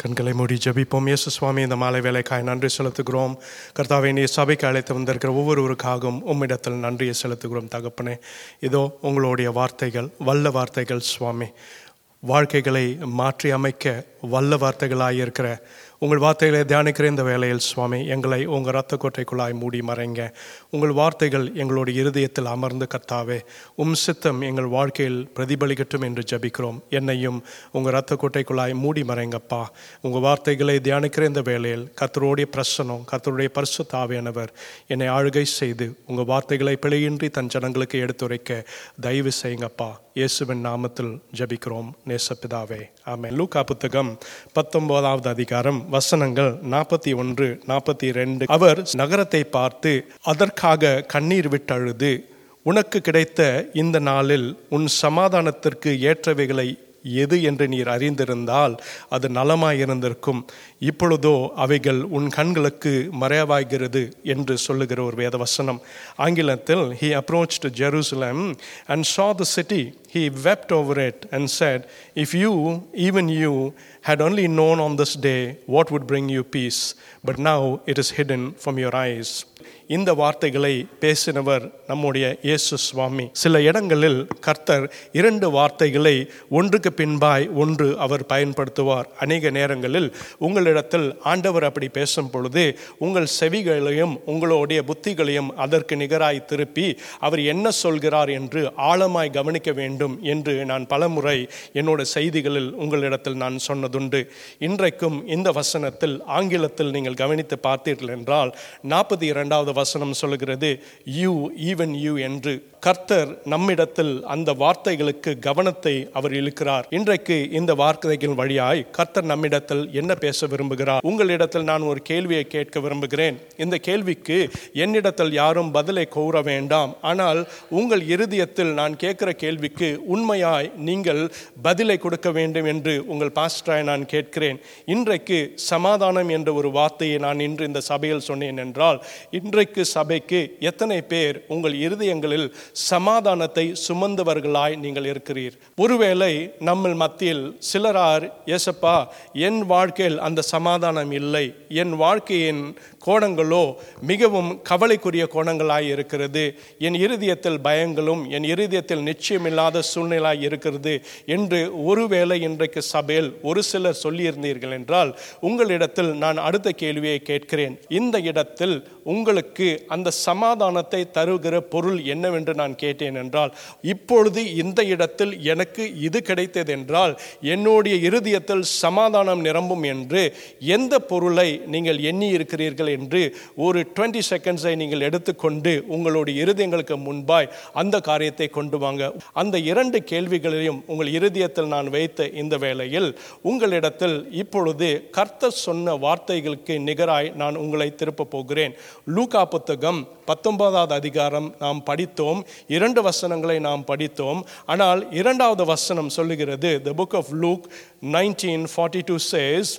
கண்களை மூடி ஜெபிப்போம் இயேசு சுவாமி இந்த மாலை வேலைக்காய் நன்றி செலுத்துகிறோம் கர்த்தாவை நீ சபைக்கு அழைத்து வந்திருக்கிற ஒவ்வொருவருக்காகவும் உம்மிடத்தில் நன்றியை செலுத்துகிறோம் தகப்பனே இதோ உங்களுடைய வார்த்தைகள் வல்ல வார்த்தைகள் சுவாமி வாழ்க்கைகளை மாற்றி அமைக்க வல்ல வார்த்தைகளாக இருக்கிற உங்கள் வார்த்தைகளை தியானிக்கிற இந்த வேளையில் சுவாமி எங்களை உங்கள் ரத்த கோட்டைக்குள்ளாய் மூடி மறைங்க உங்கள் வார்த்தைகள் எங்களுடைய இருதயத்தில் அமர்ந்து கர்த்தாவே உம் சித்தம் எங்கள் வாழ்க்கையில் பிரதிபலிக்கட்டும் என்று ஜபிக்கிறோம் என்னையும் உங்கள் ரத்த கோட்டைக்குள்ளாய் மூடி மறைங்கப்பா உங்கள் வார்த்தைகளை தியானிக்கிற இந்த வேளையில் கத்தருடைய பிரசனம் கத்தருடைய பரிசு தாவியானவர் என்னை ஆளுகை செய்து உங்கள் வார்த்தைகளை பிழையின்றி தன் ஜனங்களுக்கு எடுத்துரைக்க தயவு செய்யுங்கப்பா இயேசுவின் நாமத்தில் ஜபிக்கிறோம் நேசப்பிதாவே ஆமென் லூக்கா புத்தகம் பத்தொன்பதாவது அதிகாரம் வசனங்கள் நாற்பத்தி ஒன்று நாற்பத்தி ரெண்டு அவர் நகரத்தை பார்த்து அதற்காக கண்ணீர் விட்டழுது உனக்கு கிடைத்த இந்த நாளில் உன் சமாதானத்திற்கு ஏற்றவைகளை எது என்று நீர் அறிந்திருந்தால் அது நலமாயிருந்திருக்கும் இப்பொழுதோ அவைகள் உன் கண்களுக்கு மறைவாகிறது என்று சொல்லுகிற ஒரு வேத வசனம் ஆங்கிலத்தில் he approach to Jerusalem and saw the city he wept over it and said if you even you had only known on this day what would bring you peace but now it is hidden from your eyes இந்த வார்த்தைகளை பேசினவர் நம்முடைய இயேசு சுவாமி சில இடங்களில் கர்த்தர் இரண்டு வார்த்தைகளை ஒன்றுக்கு பின்பாய் ஒன்று அவர் பயன்படுத்துவார் அநேக நேரங்களில் உங்களிடத்தில் ஆண்டவர் அப்படி பேசும் பொழுது உங்கள் செவிகளையும் உங்களுடைய புத்திகளையும் அதற்கு நிகராய் திருப்பி அவர் என்ன சொல்கிறார் என்று ஆழமாய் கவனிக்க வேண்டும் என்று நான் பலமுறை என்னோட செய்திகளில் உங்களிடத்தில் நான் சொன்னதுண்டு இன்றைக்கும் இந்த வசனத்தில் ஆங்கிலத்தில் நீங்கள் கவனித்து பார்த்தீர்கள் என்றால் நாற்பத்தி இரண்டாவது வசனம் சொல்லுகிறது யூ ஈவன் யூ என்று கர்த்தர் நம்மிடத்தில் அந்த வார்த்தைகளுக்கு கவனத்தை அவர் இழுக்கிறார் இன்றைக்கு இந்த வார்த்தைகள் வழியாய் கர்த்தர் நம்மிடத்தில் என்ன பேச விரும்புகிறார் உங்களிடத்தில் நான் ஒரு கேள்வியை கேட்க விரும்புகிறேன் இந்த கேள்விக்கு என்னிடத்தில் யாரும் பதிலை கூற வேண்டாம் ஆனால் உங்கள் இருதயத்தில் நான் கேட்கிற கேள்விக்கு உண்மையாய் நீங்கள் பதிலை கொடுக்க வேண்டும் என்று உங்கள் பாஸ்டராய் நான் கேட்கிறேன் இன்றைக்கு சமாதானம் என்ற ஒரு வார்த்தையை நான் இன்று இந்த சபையில் சொன்னேன் என்றால் இன்றைக்கு சபைக்கு எத்தனை பேர் உங்கள் இருதயங்களில் சமாதானத்தை சுமந்தவர்களாய் நீங்கள் இருக்கிறீர் ஒருவேளை நம்ம மத்தியில் சிலரார் ஏசப்பா என் வாழ்க்கையில் அந்த சமாதானம் இல்லை என் வாழ்க்கையின் கோணங்களோ மிகவும் கவலைக்குரிய கோணங்களாய் இருக்கிறது என் இருதயத்தில் பயங்களும் என் இருதயத்தில் நிச்சயமில்லாத சூழ்நிலாய் இருக்கிறது என்று ஒருவேளை இன்றைக்கு சபையில் ஒரு சிலர் சொல்லியிருந்தீர்கள் என்றால் உங்களிடத்தில் நான் அடுத்த கேள்வியை கேட்கிறேன் இந்த இடத்தில் உங்களுக்கு அந்த சமாதானத்தை தருகிற பொருள் என்னவென்று நான் கேட்டேன் என்றால் இப்பொழுது இந்த இடத்தில் எனக்கு இது கிடைத்தது என்றால் என்னுடைய இருதயத்தில் சமாதானம் நிரம்பும் என்று எந்த பொருளை நீங்கள் எண்ணி இருக்கிறீர்கள் என்று ஒரு டுவெண்ட்டி செகண்ட்ஸை நீங்கள் எடுத்துக்கொண்டு உங்களுடைய இருதயங்களுக்கு முன்பாய் அந்த காரியத்தை கொண்டு வாங்க அந்த இரண்டு கேள்விகளையும் உங்கள் இருதயத்தில் நான் வைத்த இந்த வேளையில் உங்களிடத்தில் இப்பொழுது கர்த்தர் சொன்ன வார்த்தைகளுக்கு நிகராய் நான் உங்களை திருப்ப போகிறேன் லூகா புத்தகம் பத்தொன்பதாவது அதிகாரம் நாம் படித்தோம் இரண்டு வசனங்களை நாம் படித்தோம் ஆனால் இரண்டாவது வசனம் சொல்லுகிறது the book of Luke nineteen forty two says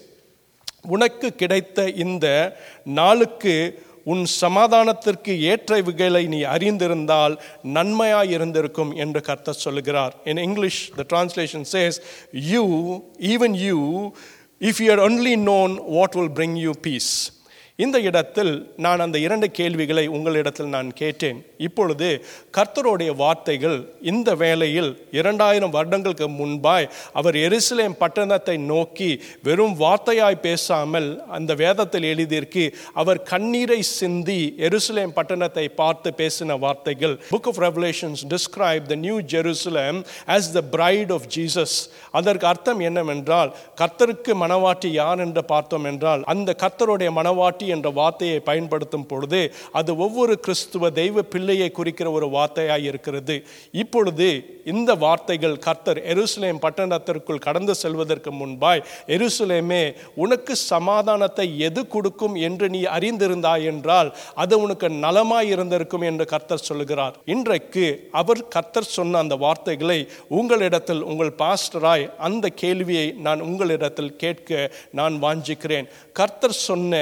உனக்கு கிடைத்த இந்த நாளுக்கு உன் சமாதானத்திற்கு ஏற்றவைகளை நீ அறிந்திருந்தால் நன்மையாய் இருந்திருக்கும் என்று கர்த்தர் சொல்லுகிறார் in English the translation says you even you if you are only known what will bring you peace இந்த இடத்தில் நான் அந்த இரண்டு கேள்விகளை உங்களிடத்தில் நான் கேட்டேன் இப்பொழுது கர்த்தருடைய வார்த்தைகள் இந்த வேளையில் இரண்டாயிரம் வருடங்களுக்கு முன்பாய் அவர் எருசலேம் பட்டணத்தை நோக்கி வெறும் வார்த்தையாய் பேசாமல் அந்த வேதத்தில் எழுதியிருக்கு அவர் கண்ணீரை சிந்தி எருசலேம் பட்டணத்தை பார்த்து பேசின வார்த்தைகள் book of Revelations describe the new Jerusalem as the bride of Jesus அதற்கு அர்த்தம் என்னவென்றால் கர்த்தருக்கு மனவாட்டி யார் என்று பார்த்தோம் என்றால் அந்த கர்த்தருடைய மனவாட்டி என்ற வார்த்தையை பயன்படுத்தும் பொழுது அது ஒவ்வொரு கிறிஸ்துவ தெய்வ பிள்ளையை குறிக்கிற ஒரு வார்த்தையாய் இருக்கிறது இப்பொழுது இந்த வார்த்தைகள் கர்த்தர் எருசலேம் பட்டணத்திற்குள் கடந்து செல்வதற்கு முன்பாய் எருசலேமே உனக்கு சமாதானத்தை எது கொடுக்கும் என்று நீ அறிந்திருந்தாய் என்றால் அது உனக்கு நலமாய் இருந்திருக்கும் என்று கர்த்தர் சொல்லுகிறார் இன்றைக்கு அவர் கர்த்தர் சொன்ன அந்த வார்த்தைகளை உங்களிடத்தில் உங்கள் பாஸ்டராய் அந்த கேள்வியை நான் உங்களிடத்தில் கேட்க நான் வாஞ்சிக்கிறேன் கர்த்தர் சொன்ன அந்த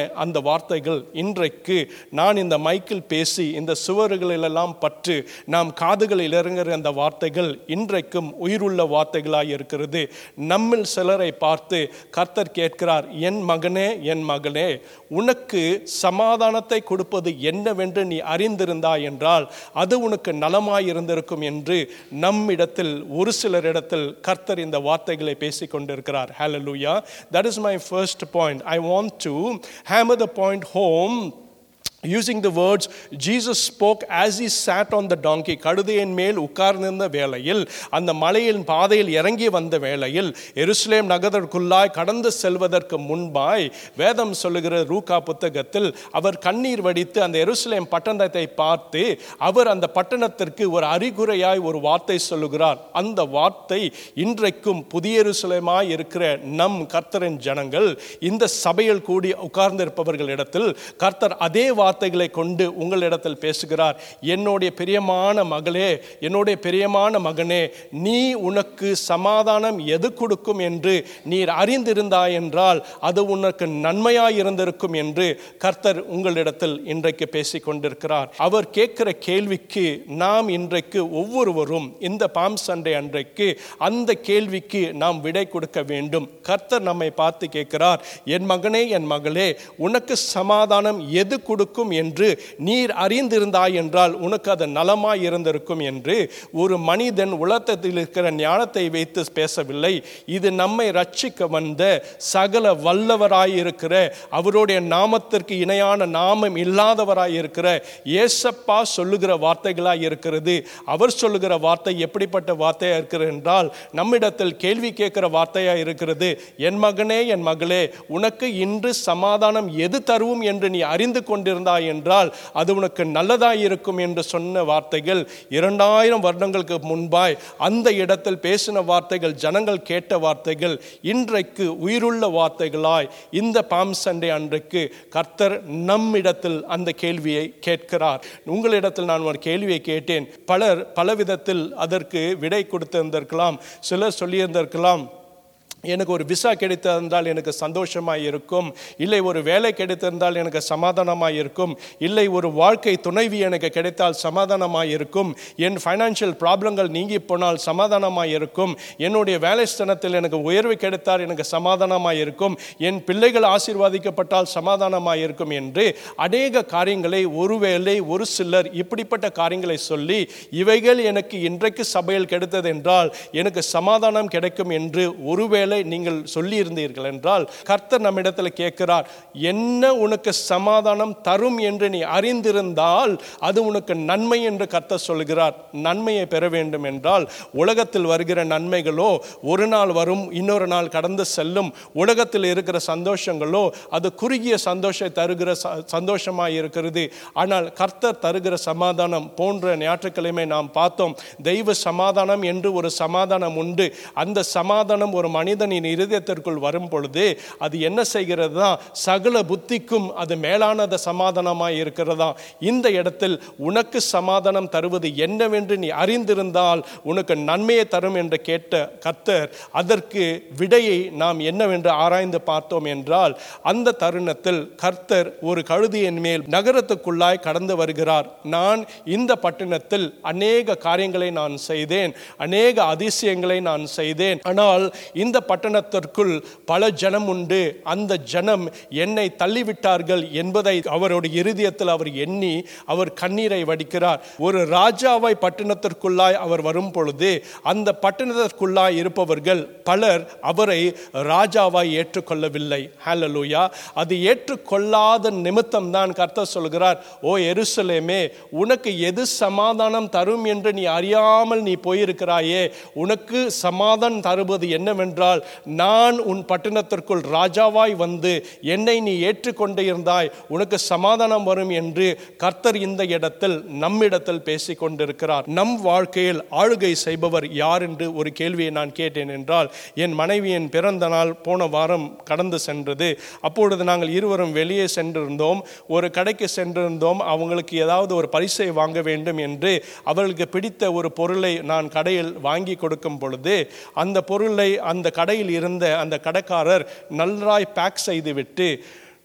வார்த்தைகள் இன்றைக்கு நான் இந்த மைக்கில் பேசி இந்த சுவர்களிலெல்லாம் பற்று நாம் காதுகளில் இறங்குற அந்த வார்த்தைகள் இன்றைக்கும் உயிருள்ள வார்த்தைகளாய் இருக்கிறது நம்மில் சிலரை பார்த்து கர்த்தர் கேட்கிறார் என் மகனே என் மகளே உனக்கு சமாதானத்தை கொடுப்பது என்னவென்று நீ அறிந்திருந்தாய் என்றால் அது உனக்கு நலமாய் இருந்திருக்கும் என்று நம்மிடத்தில் ஒரு சிலரிடத்தில் கர்த்தர் இந்த வார்த்தைகளை பேசிக் கொண்டிருக்கிறார் ஹalleluya that is my first point i want to hammer the point home using the words Jesus spoke as he sat on the donkey கழுதையின் மேல் உட்கார்ந்திருந்த வேளையில் அந்த மலையின் பாதையில் இறங்கி வந்த வேளையில் எருசலேம் நகரத்திற்குள்ளாய் கடந்து செல்வதற்கு முன்பாய் வேதம் சொல்லுகிற ரூகா புத்தகத்தில் அவர் கண்ணீர் வடித்து அந்த எருசலேம் பட்டணத்தை பார்த்து அவர் அந்த பட்டணத்திற்கு ஒரு அறிகுறையாய் ஒரு வார்த்தை சொல்லுகிறார் அந்த வார்த்தை இன்றைக்கும் புதிய எருசலேமாய் இருக்கிற நம் கர்த்தரின் ஜனங்கள் இந்த சபையில் கூடி உட்கார்ந்திருப்பவர்களிடத்தில் கர்த்தர் அதே வார்த்தைகளை கொண்டு உங்களிடத்தில் பேசுகிறார் என்னுடைய பிரியமான மகளே என்னுடைய பிரியமான மகனே நீ உனக்கு சமாதானம் எது கொடுக்கும் என்று நீர் அறிந்திருந்தாய் என்றால் அது உனக்கு நன்மையாய் இருந்திருக்கும் என்று கர்த்தர் உங்களிடத்தில் இன்றைக்கு பேசிக் கொண்டிருக்கிறார் அவர் கேட்கிற கேள்விக்கு நாம் இன்றைக்கு ஒவ்வொருவரும் இந்த பாம் சண்டே அன்றைக்கு அந்த கேள்விக்கு நாம் விடை கொடுக்க வேண்டும் கர்த்தர் நம்மை பார்த்து கேட்கிறார் என் மகனே என் மகளே உனக்கு சமாதானம் எது கொடுக்கும் என்று நீர் அறிந்திருந்தாய் என்றால் உனக்கு அது நலமாய் இருந்திருக்கும் என்று ஒரு மனிதன் உலகத்தில் இருக்கிற ஞானத்தை வைத்து பேசவில்லை இது நம்மை ரட்சிக்க வந்த சகல வல்லவராய் இருக்கிற அவருடைய நாமத்திற்கு இணையான நாமம் இல்லாதவராய் இருக்கிற ஏசப்பா சொல்லுகிற வார்த்தைகளாய் இருக்கிறது அவர் சொல்லுகிற வார்த்தை எப்படிப்பட்ட வார்த்தையா இருக்கிறது என்றால் நம்மிடத்தில் கேள்வி கேட்கிற வார்த்தையா இருக்கிறது என் மகனே என் மகளே உனக்கு இன்று சமாதானம் எது தருவும் என்று நீ அறிந்து கொண்டிருந்தாய் என்றால் அது உனக்கு நல்லதாய் இருக்கும் என்று சொன்ன வார்த்தைகள் இரண்டாயிரம் வருடங்களுக்கு முன்பாய் அந்த இடத்தில் பேசின வார்த்தைகள் ஜனங்கள் கேட்ட வார்த்தைகள் இன்றைக்கு உயிருள்ள வார்த்தைகளாய் இந்த பாம் சண்டே அன்றைக்கு கர்த்தர் நம்மிடத்தில் அந்த கேள்வியை கேட்கிறார் உங்களிடத்தில் நான் ஒரு கேள்வியை கேட்டேன் பலர் பலவிதத்தில் அதற்கு விடை கொடுத்திருந்திருக்கலாம் சிலர் சொல்லியிருந்திருக்கலாம் எனக்கு ஒரு விசா கிடைத்திருந்தால் எனக்கு சந்தோஷமாக இருக்கும் இல்லை ஒரு வேலை கிடைத்திருந்தால் எனக்கு சமாதானமாக இருக்கும் இல்லை ஒரு வாழ்க்கை துணைவி எனக்கு கிடைத்தால் சமாதானமாக இருக்கும் என் ஃபைனான்ஷியல் ப்ராப்ளங்கள் நீங்கி போனால் சமாதானமாக இருக்கும் என்னுடைய வேலை ஸ்தானத்தில் எனக்கு உயர்வு கிடைத்தால் எனக்கு சமாதானமாக இருக்கும் என் பிள்ளைகள் ஆசீர்வாதிக்கப்பட்டால் சமாதானமாக இருக்கும் என்று அநேக காரியங்களை ஒருவேளை ஒரு சிலர் இப்படிப்பட்ட காரியங்களை சொல்லி இவைகள் எனக்கு இன்றைக்கு சபையில் கிடைத்தது என்றால் எனக்கு சமாதானம் கிடைக்கும் என்று ஒருவேளை நீங்கள் சொல்லியிருந்தீர்கள் என்றால் கர்த்தர் நம்மிடத்தில் கேட்கிறார் என்ன உனக்கு சமாதானம் தரும் என்று நீ அறிந்திருந்தால் அது உனக்கு நன்மை என்று கர்த்தர் சொல்கிறார் நன்மையை பெற வேண்டும் என்றால் உலகத்தில் வருகிற நன்மைகளோ ஒரு நாள் வரும் இன்னொரு நாள் கடந்து செல்லும் உலகத்தில் இருக்கிற சந்தோஷங்களோ அது குறுகிய சந்தோஷத்தை தருகிற ச- சந்தோஷமாய் இருக்கிறது ஆனால் கர்த்தர் தருகிற சமாதானம் போன்ற ஞாயிற்றுக்கிழமை நாம் பார்த்தோம் தெய்வ சமாதானம் என்று ஒரு சமாதானம் உண்டு அந்த சமாதானம் ஒரு மனிதனின் இருதயத்திற்குள் வரும் பொழுது அது என்ன செய்கிறதா சகல புத்திக்கும் அது மேலானத சமாதானமாய் இருக்கிறதா இந்த இடத்தில் உனக்கு சமாதானம் தருவது என்னவென்று நீ அறிந்திருந்தால் உனக்கு நன்மையை தரும் என்று கேட்ட கர்த்தர் அதற்கு விடையை நாம் என்னவென்று ஆராய்ந்து பார்த்தோம் என்றால் அந்த தருணத்தில் கர்த்தர் ஒரு கழுதியின் மேல் நகரத்துக்குள்ளாய் கடந்து வருகிறார் நான் இந்த பட்டணத்தில் அநேக காரியங்களை நான் செய்தேன் அநேக அதிசயங்களை நான் செய்தேன் ஆனால் இந்த பட்டணத்திற்குள் பல ஜனம் உண்டு அந்த ஜனம் என்னை தள்ளிவிட்டார்கள் என்பதை அவருடைய இருதயத்தில் அவர் எண்ணி அவர் கண்ணீரை வடிக்கிறார் ஒரு ராஜாவை பட்டணத்திற்குள்ளாய் அவர் வரும் பொழுது அந்த பட்டணத்திற்குள்ளாய் இருப்பவர்கள் பலர் அவரை ராஜாவாய் ஏற்றுக்கொள்ளவில்லை ஹalleluya அது ஏற்றுக்கொள்ளாத நிமித்தம் தான் கர்த்தர் சொல்கிறார் ஓ எருசலேமே உனக்கு எது சமாதானம் தரும் என்று நீ அறியாமல் நீ போயிருக்கிறாயே உனக்கு சமாதானம் தருவது என்னவென்றால் நான் உன் பட்டணத்திற்குள் ராஜாவாய் வந்து என்னை நீ ஏற்றுக்கொண்டு இருந்தாய் உனக்கு சமாதானம் வரும் என்று கர்த்தர் இந்த இடத்தில் நம்மிடத்தில் பேசிக் கொண்டிருக்கிறார் நம் வாழ்க்கையில் ஆளுகை செய்பவர் யார் என்று ஒரு கேள்வியை நான் கேட்டேன் என்றால் என் மனைவியின் பிறந்த நாள் போன வாரம் கடந்து சென்றது அப்பொழுது நாங்கள் இருவரும் வெளியே சென்றிருந்தோம் ஒரு கடைக்கு சென்றிருந்தோம் அவங்களுக்கு ஏதாவது ஒரு பரிசை வாங்க வேண்டும் என்று அவர்களுக்கு பிடித்த ஒரு பொருளை நான் கடையில் வாங்கி கொடுக்கும் பொழுது அந்த பொருளை அந்த கடையில் இருந்த அந்த கடைக்காரர் நன்றாய் பேக் செய்துவிட்டு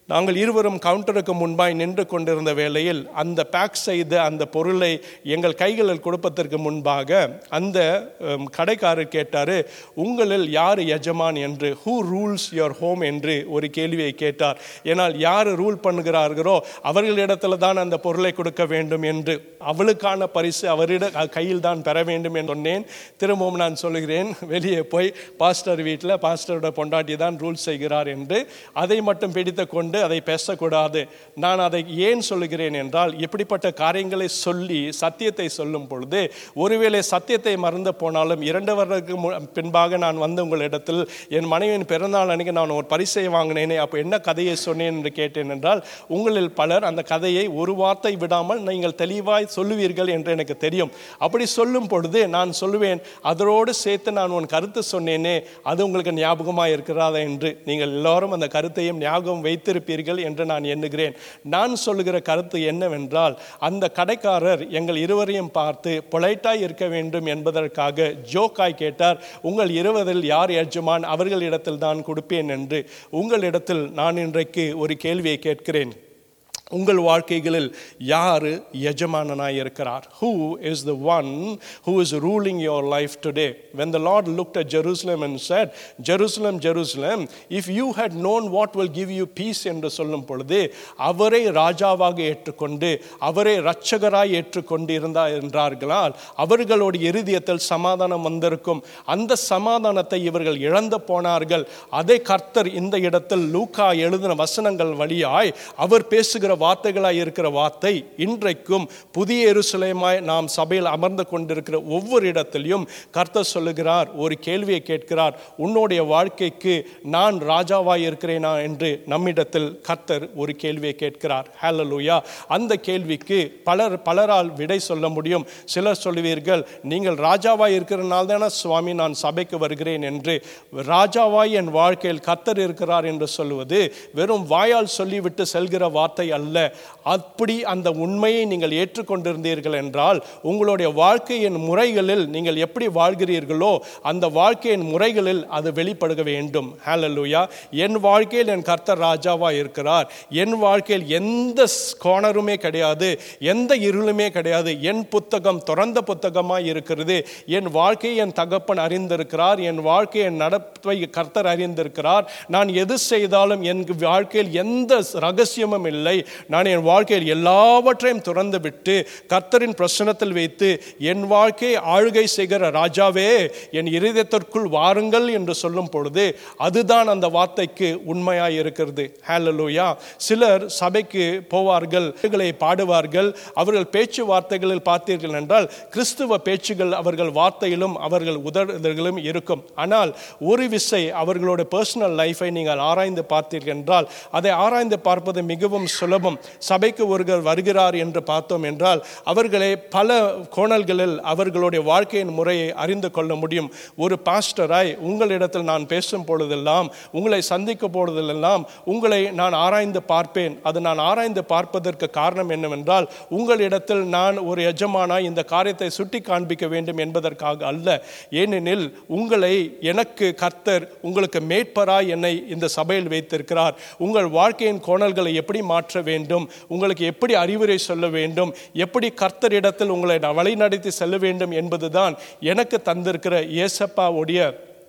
நாங்கள் இருவரும் கவுண்டருக்கு முன்பாய் நின்று கொண்டிருந்த வேளையில் அந்த பேக் செய்த அந்த பொருளை எங்கள் கைகளில் கொடுப்பதற்கு முன்பாக அந்த உம், கடைக்காரர் கேட்டார் உங்களில் யார் எஜமான் என்று ஹூ ரூல்ஸ் யுவர் ஹோம் என்று ஒரு கேள்வியை கேட்டார் ஏனால் யார் ரூல் பண்ணுகிறார்களோ அவர்களிடத்தில் தான் அந்த பொருளை கொடுக்க வேண்டும் என்று அவளுக்கான பரிசு அவரிட கையில் தான் பெற வேண்டும் என்று சொன்னேன் திரும்பவும் நான் சொல்லுகிறேன் வெளியே போய் பாஸ்டர் வீட்டில் பாஸ்டரோட பொண்டாட்டி தான் ரூல் செய்கிறார் என்று அதை மட்டும் பிடித்து கொண்டு அதை பேசக்கூடாது நான் அதை ஏன் சொல்லுகிறேன் என்றால் இப்படிப்பட்ட காரியங்களை சொல்லி சத்தியத்தை சொல்லும் பொழுது ஒருவேளை சத்தியத்தை மறந்து போனாலும் இரண்டு வருடத்துக்கு மு- பின்பாக நான் வந்து உங்களிடத்தில் என் மனைவியின் பிறந்தநாள் அன்னைக்கு நான் ஒரு பரிசை வாங்கினேனே அப்போ என்ன கதையை சொன்னேன் என்று கேட்டேன் என்றால் உங்களில் பலர் அந்த கதையை ஒரு வார்த்தை விடாமல் நீங்கள் தெளிவாய் சொல்லுவீர்கள் என்று எனக்கு தெரியும் அப்படி சொல்லும் பொழுது நான் சொல்லுவேன் அதோடு சேர்த்து நான் உன் கருத்து சொன்னேனே அது உங்களுக்கு ஞாபகமாக இருக்கிறதா என்று நீங்கள் எல்லாரும் அந்த கருத்தையும் ஞாபகம் வைத்திருப்பீர்கள் என்று நான் எண்ணுகிறேன் நான் சொல்லுகிற கருத்து என்னவென்றால் அந்த கடைக்காரர் எங்கள் இருவரையும் பார்த்து பொலைட்டாய் இருக்க வேண்டும் என்பதற்காக ஜோக்காய் கேட்டார் உங்கள் இருவரில் யார் எஜமான் அவர்களிடத்தில் தான் கொடுப்பேன் என்று உங்களிடத்தில் நான் இன்றைக்கு ஒரு கேள்வியை கேட்கிறேன் உங்கள் வாழ்க்கைகளில் யார் எஜமானனாய் இருக்கிறார் who is the one who is ruling your life today when the Lord looked at Jerusalem and said Jerusalem Jerusalem if you had known what will give you peace என்று சொல்லும் பொழுது அவரை ராஜாவாக ஏற்றுக்கொண்டு அவரை இரட்சகராய் ஏற்றுக்கொண்டு இருந்தார் என்றார்களால் அவர்களுடைய இருதயத்தில் சமாதானம் வந்திருக்கும் அந்த சமாதானத்தை இவர்கள் இழந்து போனார்கள் அதை கர்த்தர் இந்த இடத்தில் லூக்கா எழுதின வசனங்கள் வழியாய் அவர் பேசுகிற வார்த்தைகளாய் இருக்கிற வார்த்தை இன்றைக்கும் புதிய எருசலேமாய் நாம் சபையில் அமர்ந்து கொண்டிருக்கிற ஒவ்வொரு இடத்திலையும் கர்த்தர் சொல்லுகிறார் ஒரு கேள்வியை கேட்கிறார் உன்னுடைய வாழ்க்கைக்கு நான் ராஜாவாய் இருக்கிறேனா என்று நம்மிடத்தில் கர்த்தர் ஒரு கேள்வியை கேட்கிறார் ஹalleluya அந்த கேள்விக்கு பலர் பலரால் விடை சொல்ல முடியும் சிலர் சொல்லுவீர்கள் நீங்கள் ராஜாவாய் இருக்கிறனால தானே சுவாமி நான் சபைக்கு வருகிறேன் என்று ராஜாவாய் என் வாழ்க்கையில் கர்த்தர் இருக்கிறார் என்று சொல்லுவது வெறும் வாயால் சொல்லிவிட்டு செல்கிற வார்த்தை அல்ல அப்படி அந்த உண்மையை நீங்கள் ஏற்றுக்கொண்டிருந்தீர்கள் என்றால் உங்களுடைய வாழ்க்கையின் முறைகளில் நீங்கள் எப்படி வாழ்கிறீர்களோ அந்த வாழ்க்கையின் முறைகளில் அது வெளிப்படுக வேண்டும் ஹalleluya என் வாழ்க்கையில் என் கர்த்தர் ராஜாவா இருக்கிறார் என் வாழ்க்கையில் எந்த ஸ்- கோணருமே கிடையாது எந்த இருளுமே கிடையாது என் புத்தகம் திறந்த புத்தகமாய் இருக்கிறது என் வாழ்க்கையை என் தகப்பன் அறிந்திருக்கிறார் என் வாழ்க்கையை என் நடப்பை கர்த்தர் அறிந்திருக்கிறார் நான் எது செய்தாலும் என் வாழ்க்கையில் எந்த ரகசியமும் இல்லை நான் என் வாழ்க்கையில் எல்லாவற்றையும் திறந்து விட்டு கர்த்தரின் பிரசனத்தில் வைத்து என் வாழ்க்கையை ஆளுகை செய்கிற ராஜாவே என் இருதயத்திற்குள் வாருங்கள் என்று சொல்லும் பொழுது அதுதான் அந்த வார்த்தைக்கு உண்மையாய் இருக்கிறது ஹalleluya சிலர் சபைக்கு போவார்கள் பாடல்களை பாடுவார்கள் அவர்கள் பேச்சு வார்த்தைகளில் பார்த்தீர்கள் என்றால் கிறிஸ்துவ பேச்சுகள் அவர்கள் வார்த்தையிலும் அவர்கள் உதடுகளிலும் இருக்கும் ஆனால் ஒரு விசை அவர்களோட பர்சனல் லைஃபை நீங்கள் ஆராய்ந்து பார்த்தீர்கள் என்றால் அதை ஆராய்ந்து பார்ப்பது மிகவும் சுலபம் சபைக்கு ஒருவர் வருகிறார் என்று பார்த்தோம் என்றால் அவர்களை பல கோணல்களில் அவர்களுடைய வாழ்க்கையின் முறையை அறிந்து கொள்ள முடியும் ஒரு பாஸ்டராய் உங்களிடத்தில் நான் பேசும் பொழுதெல்லாம் உங்களை சந்திக்கும் பொழுதெல்லாம் உங்களை நான் ஆராய்ந்து பார்ப்பேன் அது நான் ஆராய்ந்து பார்ப்பதற்கு காரணம் என்னவென்றால் உங்களிடத்தில் நான் ஒரு எஜமானாய் இந்த காரியத்தை சுட்டி காண்பிக்க வேண்டும் என்பதற்காக அல்ல ஏனெனில் உங்களை எனக்கு கர்த்தர் உங்களுக்கு மேற்பராய் என்னை இந்த சபையில் வைத்திருக்கிறார் உங்கள் வாழ்க்கையின் கோணல்களை எப்படி மாற்ற வேண்டும் உங்களுக்கு எப்படி அறிவுரை சொல்ல வேண்டும் எப்படி கர்த்தரிடத்தில் உங்களை நான் வழிநடத்தி செல்ல வேண்டும் என்பதுதான் எனக்கு தந்திருக்கிற இயேசப்பாவுடைய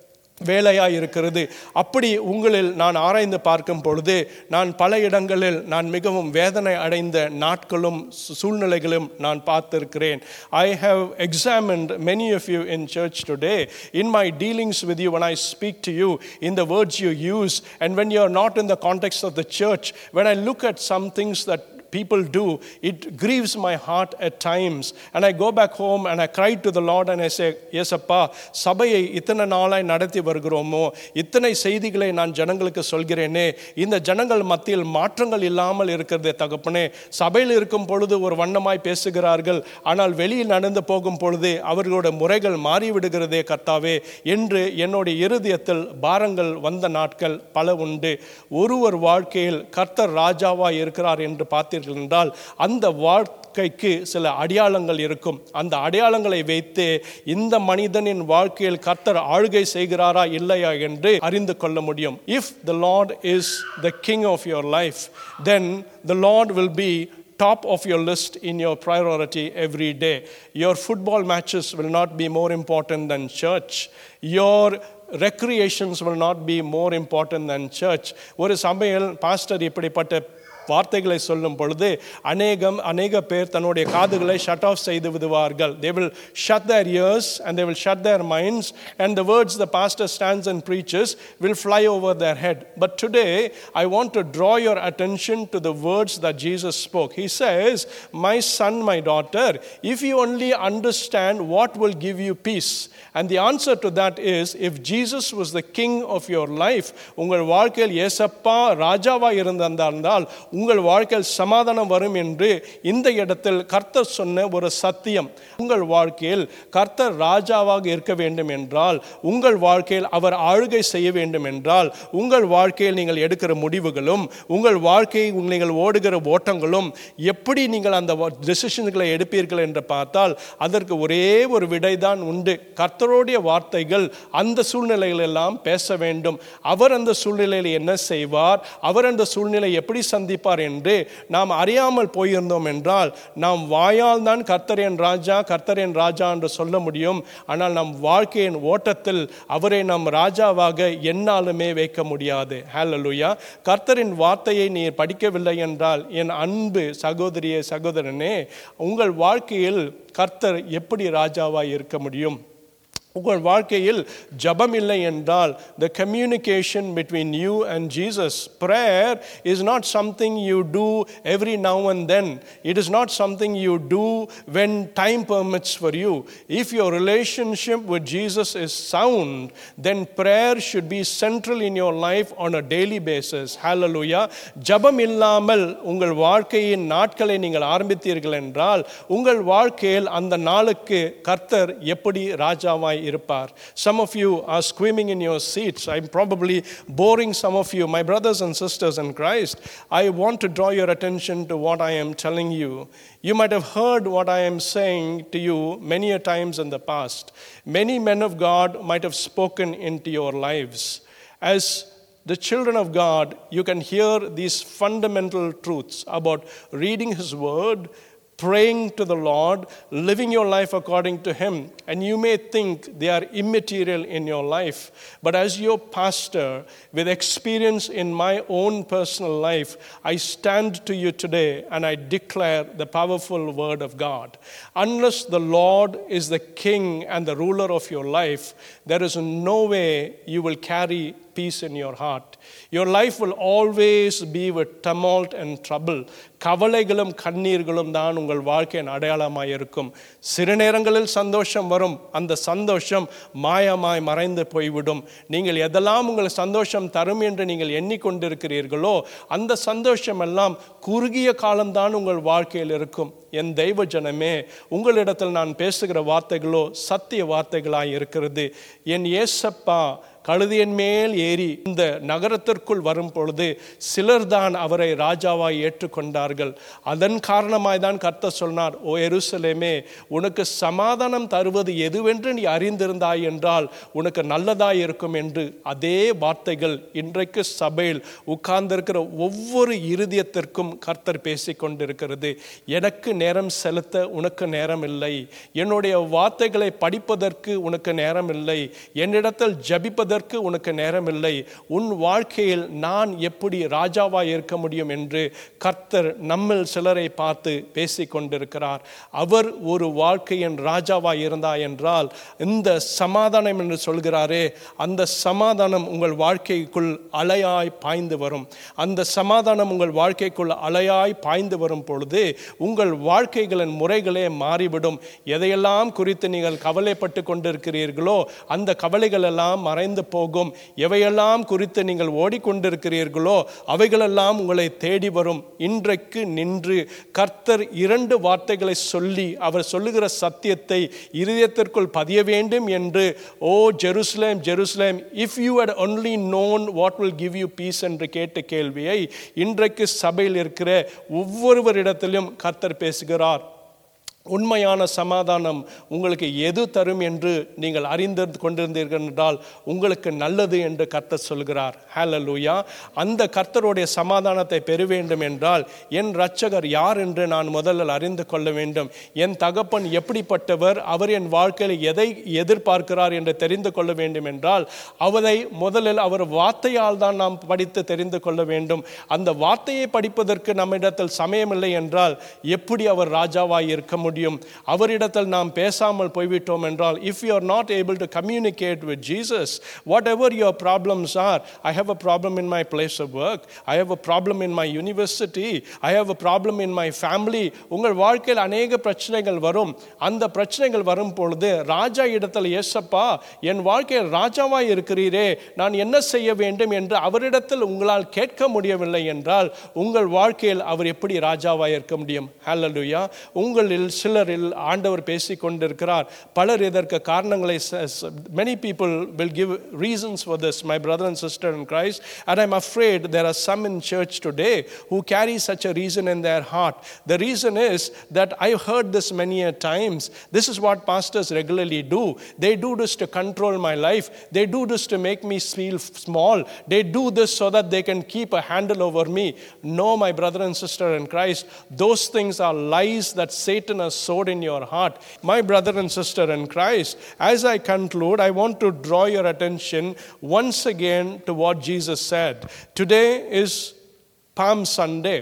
வேலையாக இருக்கிறது அப்படி உங்களில் நான் ஆராய்ந்து பார்க்கும் பொழுது நான் பல இடங்களில் நான் மிகவும் வேதனை அடைந்த நாட்களும் சூ- சூழ்நிலைகளும் நான் பார்த்திருக்கிறேன் ஐ have examined many of you in church today in my dealings with you when I speak to you in the words you use and when you are not in the context of the church when I look at some things that people do, it grieves my heart at times. And I go back home and I cry to the Lord and I say, Yes, அப்பா சபையை இத்தனை நாளாய் நடத்தி வருகிறோமோ இத்தனை செய்திகளை நான் ஜனங்களுக்கு சொல்கிறேனே இந்த ஜனங்கள் மத்தியில் மாற்றங்கள் இல்லாமல் இருக்கிறதே தகப்பனே சபையில் இருக்கும் பொழுது ஒரு வண்ணமாய் பேசுகிறார்கள் ஆனால் வெளியில் நடந்து போகும் பொழுது அவர்களோட முறைகள் மாறிவிடுகிறதே கர்த்தாவே என்று என்னுடைய இருதயத்தில் பாரங்கள் வந்த நாட்கள் பல உண்டு ஒருவர் வாழ்க்கையில் கர்த்தர் ராஜாவா இருக்கிறார் என்று பார்த்தீர்கள் பார்த்தீர்கள் என்றால் அந்த வாழ்க்கைக்கு சில அடையாளங்கள் இருக்கும் அந்த அடையாளங்களை வைத்து இந்த மனிதனின் வாழ்க்கையில் கர்த்தர் ஆளுகை செய்கிறாரா இல்லையா என்று அறிந்து கொள்ள முடியும் if the Lord is the king of your life then the Lord will be top of your list in your priority every day. Your football matches will not be more important than church. Your recreations will not be more important than church. ஒரு சமையல் pastor இப்படிப்பட்ட வார்த்தைகளை சொல்லும் பொழுது அநேகம் அநேக பேர் தன்னுடைய காதுகளை ஷட் ஆஃப் செய்து விடுவார்கள் they will shut their ears and they will shut their minds and the words the pastor stands and preachers will fly over their head but today I want to draw your attention to the words the Jesus spoke he says my son my daughter if you only understand what will give you peace and the answer to that is if Jesus was the king of your life உங்கள் வாழ்க்கையில் ஏசப்பா ராஜாவா இருந்திருந்தால் உங்கள் வாழ்க்கையில் சமாதானம் வரும் என்று இந்த இடத்தில் கர்த்தர் சொன்ன ஒரு சத்தியம் உங்கள் வாழ்க்கையில் கர்த்தர் ராஜாவாக இருக்க வேண்டும் என்றால் உங்கள் வாழ்க்கையில் அவர் ஆளுகை செய்ய வேண்டும் என்றால் உங்கள் வாழ்க்கையில் நீங்கள் எடுக்கிற முடிவுகளும் உங்கள் வாழ்க்கையை நீங்கள் ஓடுகிற ஓட்டங்களும் எப்படி நீங்கள் அந்த டெசிஷன்களை எடுப்பீர்கள் என்று பார்த்தால் அதற்கு ஒரே ஒரு விடைதான் உண்டு கர்த்தருடைய வார்த்தைகள் அந்த சூழ்நிலைகள் எல்லாம் பேச வேண்டும் அவர் அந்த சூழ்நிலையில் என்ன செய்வார் அவர் அந்த சூழ்நிலை எப்படி சந்திப்பார் என்று நாம் அறியாமல் போயிருந்தோம் என்றால் நாம் வாயால் தான் கர்த்தரின் ராஜா கர்த்தரின் ராஜா என்று சொல்ல முடியும் ஆனால் நம் வாழ்க்கையின் ஓட்டத்தில் அவரை நம் ராஜாவாக என்னாலுமே வைக்க முடியாது ஹalleluya கர்த்தரின் வார்த்தையை நீர் படிக்கவில்லை என்றால் என் அன்பு சகோதரியே சகோதரனே உங்கள் வாழ்க்கையில் கர்த்தர் எப்படி ராஜாவாய் இருக்க முடியும் உங்கள் வாழ்க்கையில் ஜபம் இல்லை என்றால் the communication between you and Jesus prayer is not something you do every now and then it is not something you do when time permits for you if your relationship with Jesus is sound then prayer should be central in your life on a daily basis hallelujah ஜபம் இல்லாமல் உங்கள் வாழ்க்கையின் நாட்களை நீங்கள் ஆரம்பித்தீர்கள் என்றால் உங்கள் வாழ்க்கையில் அந்த நாளுக்கு கர்த்தர் எப்படி ராஜாவாய் இருப்பார் some of you are screaming in your seats i'm probably boring some of you my brothers and sisters in christ i want to draw your attention to what i am telling you you might have heard what i am saying to you many a times in the past many men of god might have spoken into your lives as the children of God, you can hear these fundamental truths about reading His Word, praying to the Lord, living your life according to Him. And you may think they are immaterial in your life. But as your pastor, with experience in my own personal life, I stand to you today and I declare the powerful Word of God. Unless the Lord is the King and the ruler of your life, there is no way you will carry peace in your heart. Your life will always be with tumult and trouble. கவலைகளும் கண்ணீர்களும் தான் உங்கள் வாழ்க்கையின் அடையாளமாய் இருக்கும் சிறு நேரங்களில் சந்தோஷம் வரும் அந்த சந்தோஷம் மாயமாய் மறைந்து போய்விடும் நீங்கள் எதெல்லாம் உங்கள் சந்தோஷம் தரும் என்று நீங்கள் எண்ணிக்கொண்டிருக்கிறீர்களோ அந்த சந்தோஷம் எல்லாம் குறுகிய காலம்தான் உங்கள் வாழ்க்கையில் இருக்கும் என் தெய்வ ஜனமே உங்களிடத்தில் நான் பேசுகிற வார்த்தைகளோ சத்திய வார்த்தைகளாய் இருக்கிறது என் ஏசப்பா கழுதியின் மேல் ஏறி இந்த நகரத்திற்குள் வரும் பொழுது சிலர் தான் அவரை ராஜாவாய் ஏற்றுக்கொண்டார்கள் அதன் காரணமாய் தான் கர்த்தர் சொன்னார் ஓ எருசலேமே உனக்கு சமாதானம் தருவது எதுவென்று நீ அறிந்திருந்தாய் என்றால் உனக்கு நல்லதாய் இருக்கும் என்று அதே வார்த்தைகள் இன்றைக்கு சபையில் உட்கார்ந்திருக்கிற ஒவ்வொரு இருதயத்திற்கும் கர்த்தர் பேசிக் கொண்டிருக்கிறது எனக்கு நேரம் செலுத்த உனக்கு நேரம் இல்லை என்னுடைய வார்த்தைகளை படிப்பதற்கு உனக்கு நேரம் இல்லை என்னிடத்தில் ஜபிப்பதற்கு அதற்கு உனக்கு நேரமில்லை உன் வாழ்க்கையில் நான் எப்படி ராஜாவாய் இருக்க முடியும் என்று கர்த்தர் நம்மில் சிலரை பார்த்து பேசிக் கொண்டிருக்கிறார் அவர் ஒரு வாழ்க்கையின் ராஜாவாய் இருந்தா என்றால் இந்த சமாதானம் என்று சொல்கிறாரே அந்த சமாதானம் உங்கள் வாழ்க்கைக்குள் அலையாய் பாய்ந்து வரும் அந்த சமாதானம் உங்கள் வாழ்க்கைக்குள் அலையாய் பாய்ந்து வரும் பொழுது உங்கள் வாழ்க்கைகளின் முறைகளே மாறிவிடும் எதையெல்லாம் குறித்து நீங்கள் கவலைப்பட்டு கொண்டிருக்கிறீர்களோ அந்த கவலைகள் எல்லாம் மறைந்து போகும் எவையெல்லாம் குறித்து நீங்கள் ஓடிக்கொண்டிருக்கிறீர்களோ அவைகளெல்லாம் உங்களை தேடி வரும் இன்றைக்கு நின்று கர்த்தர் இரண்டு வார்த்தைகளை சொல்லி அவர் சொல்லுகிற சத்தியத்தை இருதயத்திற்குள் பதிய வேண்டும் என்று oh Jerusalem Jerusalem if you had only known what will give you peace என்று கேட்ட கேள்வியை இன்றைக்கு சபையில் இருக்கிற ஒவ்வொருவரிடத்திலும் கர்த்தர் பேசுகிறார் உண்மையான சமாதானம் உங்களுக்கு எது தரும் என்று நீங்கள் அறிந்து கொண்டிருந்தீர்கள் என்றால் உங்களுக்கு நல்லது என்று கர்த்தர் சொல்கிறார் ஹalleluya அந்த கர்த்தருடைய சமாதானத்தை பெற வேண்டும் என்றால் என் இரட்சகர் யார் என்று நான் முதலில் அறிந்து கொள்ள வேண்டும் என் தகப்பன் எப்படிப்பட்டவர் அவர் என் வாழ்க்கையில் எதை எதிர்பார்க்கிறார் என்று தெரிந்து கொள்ள வேண்டும் என்றால் அவரை முதலில் அவர் வார்த்தையால் தான் நாம் படித்து தெரிந்து கொள்ள வேண்டும் அந்த வார்த்தையை படிப்பதற்கு நம்மிடத்தில் சமயமில்லை என்றால் எப்படி அவர் ராஜாவாய் இருக்க முடியும் அவரிடத்தில் நாம் பேசாமல் போய்விட்டோம் என்றால் if you are not able to communicate with Jesus whatever your problems are I have a problem in my place of work I have a problem in my university I have a problem in my family உங்கள் வாழ்க்கையில் அநேக பிரச்சனைகள் வரும் அந்த பிரச்சனைகள் வரும் பொழுது ராஜா இடத்தில் ஏசப்பா என் வாழ்க்கையில் ராஜாவாய் இருக்கிறீரே நான் என்ன செய்ய வேண்டும் என்று அவரிடத்தில் உங்களால் கேட்க முடியவில்லை என்றால் உங்கள் வாழ்க்கையில் அவர் எப்படி ராஜாவாய் இருக்க முடியும் ஹalleluya உங்களில் சிலரில் ஆண்டவர் பேசிக் கொண்டிருக்கிறார் பலர் இதற்கு காரணங்களை many people will give reasons for this my brother and sister in Christ and I'm afraid there are some in church today who carry such a reason in their heart the reason is that I've heard this many a times this is what pastors regularly do they do this to control my life they do this to make me feel small they do this so that they can keep a handle over me no my brother and sister in Christ those things are lies that Satan has sowed in your heart. My brother and sister in Christ, as I conclude, I want to draw your attention once again to what Jesus said. Today is Palm Sunday.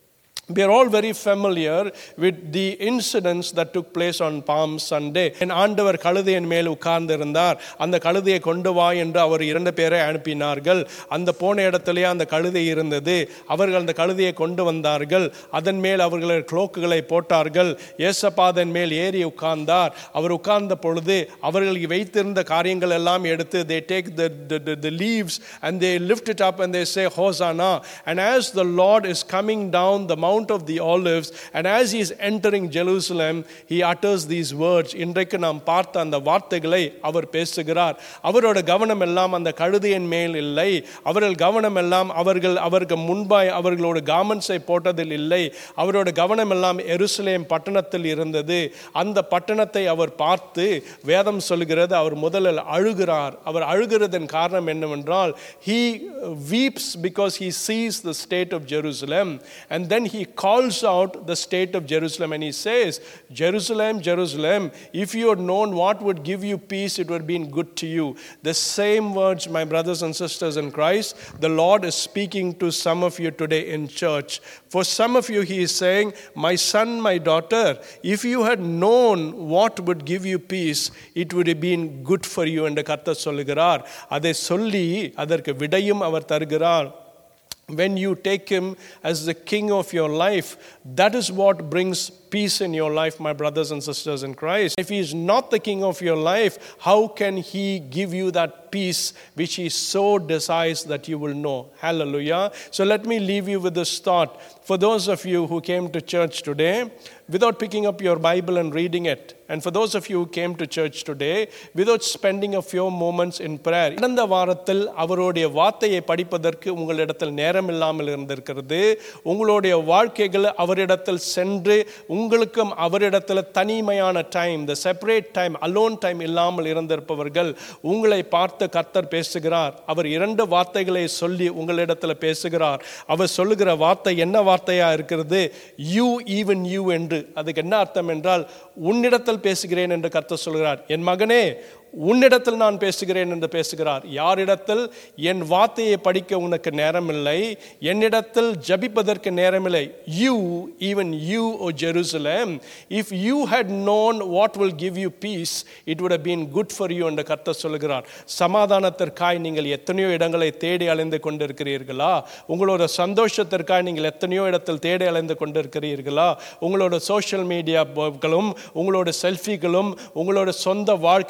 We are all very familiar with the incidents that took place on Palm Sunday. என் ஆண்டவர் கழுதையின் மேல் உட்கார்ந்திருந்தார் அந்த கழுதையை கொண்டு வா என்று அவர் இரண்டு பேரை அனுப்பினார்கள் அந்த போன இடத்திலே அந்த கழுதை இருந்தது அவர்கள் அந்த கழுதையை கொண்டு வந்தார்கள் அதன் மேல் அவர்கள் குளோக்குகளை போட்டார்கள் ஏசப்பாதன் மேல் ஏறி உட்கார்ந்தார் அவர் உட்கார்ந்த பொழுது அவர்கள் வைத்திருந்த காரியங்கள் எல்லாம் எடுத்து they take the, the, the, the leaves and they lift it up and they say Hosanna and as the Lord is coming down the Mount of the Olives and as he is entering Jerusalem he utters these words இன்றைக்கு நாம் பார்த்த அந்த வார்த்தைகளை அவர் பேசுகிறார் அவரோட கவனம் எல்லாம் அந்த கழுதையின் மேல் இல்லை அவர்கள் கவனம் எல்லாம் அவர்கள் அவருக்கு முன்பாய் அவர்களோட காமன்ஸை போட்டதில் இல்லை அவரோட கவனம் எல்லாம் எருசலேம் பட்டணத்தில் இருந்தது அந்த பட்டணத்தை அவர் பார்த்து வேதம் சொல்கிறது அவர் முதலில் அழுகிறார் அவர் அழுகிறதன் காரணம் என்னவென்றால் he weeps because he sees the state of Jerusalem and then he calls out the state of Jerusalem and he says Jerusalem Jerusalem if you had known what would give you peace it would have been good to you the same words my brothers and sisters in Christ the Lord is speaking to some of you today in church for some of you he is saying my son my daughter if you had known what would give you peace it would have been good for you என்று கர்த்தர் சொல்லுகிறார் அதை சொல்லி அதற்கு விடையும் அவர் தருகிறார் when you take him as the king of your life, that is what brings peace in your life, my brothers and sisters in Christ. If he is not the king of your life, how can he give you that peace which he so desires that you will know? Hallelujah. So let me leave you with this thought. For those of you who came to church today, without picking up your Bible and reading it, and for those of you who came to church today, without spending a few moments in prayer, கடந்த வாரத்தில் அவருடைய வார்த்தையை படிப்பதற்கு உங்களிடத்தில் நேரம் இல்லாமல் இருந்திருக்கிறது உங்களுடைய வாழ்க்கைகள் அவரிடத்தில் சென்று உங்களுக்கும் அவரிடத்தில் தனிமையான time the separate time alone time இல்லாமல் இருந்திருப்பவர்கள் உங்களை பார்த்து கர்த்தர் பேசுகிறார் அவர் இரண்டு வார்த்தைகளை சொல்லி உங்களிடத்தில் பேசுகிறார் அவர் சொல்லுகிற வார்த்தை என்ன வார்த்தையா இருக்கிறது யூ ஈவன் யூ என்று அதுக்கு என்ன அர்த்தம் என்றால் உன்னிடத்தில் பேசுகிறேன் என்று கர்த்தர் சொல்கிறார் என் மகனே உன்னிடத்தில் நான் பேசுகிறேன் என்று பேசுகிறார் யாரிடத்தில் என் வார்த்தையை படிக்க உனக்கு நேரமில்லை என்னிடத்தில் ஜபிப்பதற்கு நேரமில்லை you even you oh Jerusalem if you had known what will give you peace it would have been good for you என்று கர்த்தர் சொல்லுகிறார் சமாதானத்திற்காய் நீங்கள் எத்தனையோ இடங்களை தேடி அலைந்து கொண்டிருக்கிறீர்களா உங்களோட சந்தோஷத்திற்காய் நீங்கள் எத்தனையோ இடத்தில் தேடி அலைந்து கொண்டிருக்கிறீர்களா உங்களோட சோஷியல் மீடியாக்களும் உங்களோட செல்ஃபிகளும் உங்களோட சொந்த வாழ்க்கையில் இருக்கிற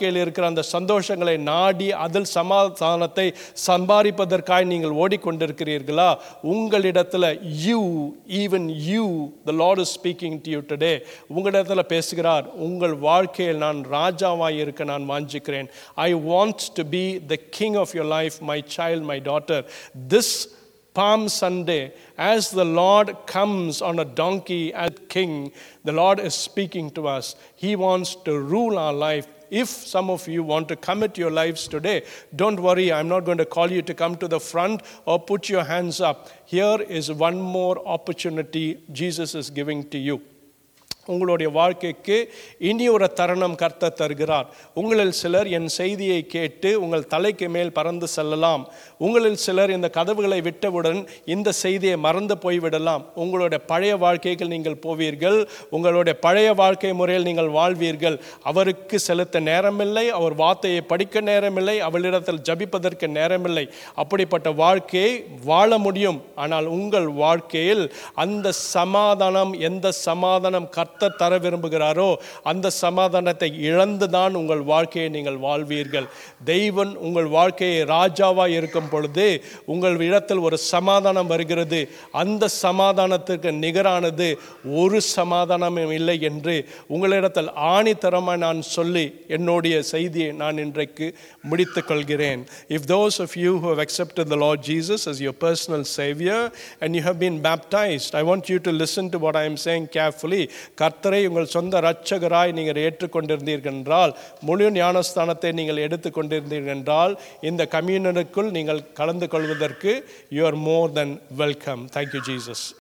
அந்த சந்தோஷங்களை நாடி அதில் சமாதானத்தை சம்பாதிப்பதற்காய் நீங்கள் ஓடிக்கொண்டிருக்கிறீர்களா உங்களிடத்துல you even you the Lord is speaking to you today உங்களிடத்துல பேசுகிறார் உங்கள் வாழ்க்கையில் நான் ராஜாவாய் இருக்க நான் வாஞ்சிக்கிறேன் I want to be the king of your life my child my daughter this Palm Sunday, as the Lord comes on a donkey as king, the Lord is speaking to us. He wants to rule our life. If some of you want to commit your lives today, don't worry, I'm not going to call you to come to the front or put your hands up. Here is one more opportunity Jesus is giving to you. உங்களுடைய வாழ்க்கைக்கு இனி ஒரு தருணம் கர்த்த தருகிறார் உங்களில் சிலர் என் செய்தியை கேட்டு உங்கள் தலைக்கு மேல் பறந்து செல்லலாம் உங்களில் சிலர் இந்த கதவுகளை விட்டவுடன் இந்த செய்தியை மறந்து போய்விடலாம் உங்களுடைய பழைய வாழ்க்கைகள் நீங்கள் போவீர்கள் உங்களுடைய பழைய வாழ்க்கை முறையில் நீங்கள் வாழ்வீர்கள் அவருக்கு செலுத்த நேரமில்லை அவர் வார்த்தையை படிக்க நேரமில்லை அவளிடத்தில் ஜபிப்பதற்கு நேரமில்லை அப்படிப்பட்ட வாழ்க்கையை வாழ முடியும் ஆனால் உங்கள் வாழ்க்கையில் அந்த சமாதானம் எந்த சமாதானம் கர்த்த தர விரும்புகிறாரோ அந்த சமாதானத்தை இழந்துதான் உங்கள் வாழ்க்கையை நீங்கள் வாழ்வீர்கள் தெய்வன் உங்கள் வாழ்க்கையை ராஜாவாக இருக்கும் பொழுது உங்கள் இடத்தில் ஒரு சமாதானம் வருகிறது அந்த சமாதானத்திற்கு நிகரானது ஒரு சமாதானமும் இல்லை என்று உங்களிடத்தில் ஆணித்தரமாக நான் சொல்லி என்னுடைய செய்தியை நான் இன்றைக்கு முடித்துக் கொள்கிறேன் if those of you who have accepted the Lord Jesus as your personal savior and you have been baptized I want you to listen to what I am saying carefully கர்த்தரை உங்கள் சொந்த இரட்சகராய் நீங்கள் ஏற்றுக்கொண்டிருந்தீர்கள் என்றால் முழு ஞானஸ்தானத்தை நீங்கள் எடுத்துக்கொண்டிருந்தீர்கள் என்றால் இந்த கம்யூனனுக்குள் நீங்கள் கலந்து கொள்வதற்கு you are more than welcome thank you Jesus